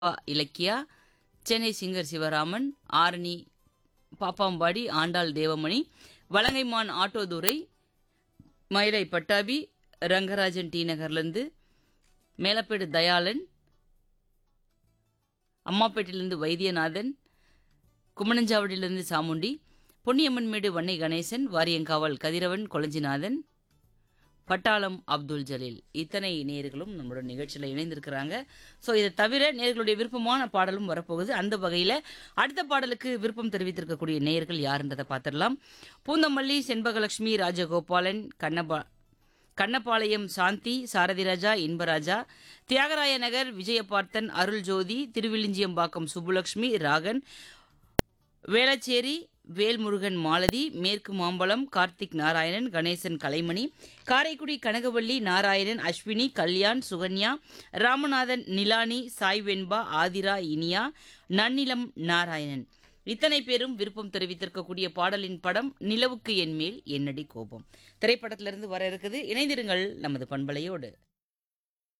பா இலக்கியா சென்னை சிங்கர் சிவராமன் ஆரணி பாப்பாம்பாடி ஆண்டாள் தேவமணி வலங்கைமான் ஆட்டோதுரை மயிலை பட்டாபி ரங்கராஜன் டி நகர்லேருந்து மேலப்பேடு தயாளன் அம்மாப்பேட்டிலிருந்து வைத்தியநாதன் கும்மணஞ்சாவடியிலிருந்து சாமுண்டி பொன்னியம்மன்மேடு வன்னை கணேசன் வாரியங்காவல் கதிரவன் கொளஞ்சிநாதன் பட்டாளம் அப்துல் ஜலீல் இத்தனை நேர்களும் நம்மளோட நிகழ்ச்சியில் இணைந்திருக்கிறாங்க ஸோ இதை தவிர நேர்களுடைய விருப்பமான பாடலும் வரப்போகுது அந்த வகையில் அடுத்த பாடலுக்கு விருப்பம் தெரிவித்திருக்கக்கூடிய நேயர்கள் யாருன்றதை பார்த்துடலாம் பூந்தமல்லி செண்பகலட்சுமி ராஜகோபாலன் கண்ணபா கண்ணபாளையம் சாந்தி சாரதிராஜா இன்பராஜா தியாகராய நகர் விஜயபார்த்தன் அருள் ஜோதி திருவிழிஞ்சியம்பாக்கம் சுப்புலட்சுமி ராகன் வேளச்சேரி வேல்முருகன் மாலதி மேற்கு மாம்பலம் கார்த்திக் நாராயணன் கணேசன் கலைமணி காரைக்குடி கனகவள்ளி நாராயணன் அஸ்வினி கல்யாண் சுகன்யா ராமநாதன் நிலானி சாய் வெண்பா ஆதிரா இனியா நன்னிலம் நாராயணன் இத்தனை பேரும் விருப்பம் தெரிவித்திருக்கக்கூடிய பாடலின் படம் நிலவுக்கு என் மேல் என்னடி கோபம் திரைப்படத்திலிருந்து வர இருக்குது இணைந்திருங்கள் நமது பண்பலையோடு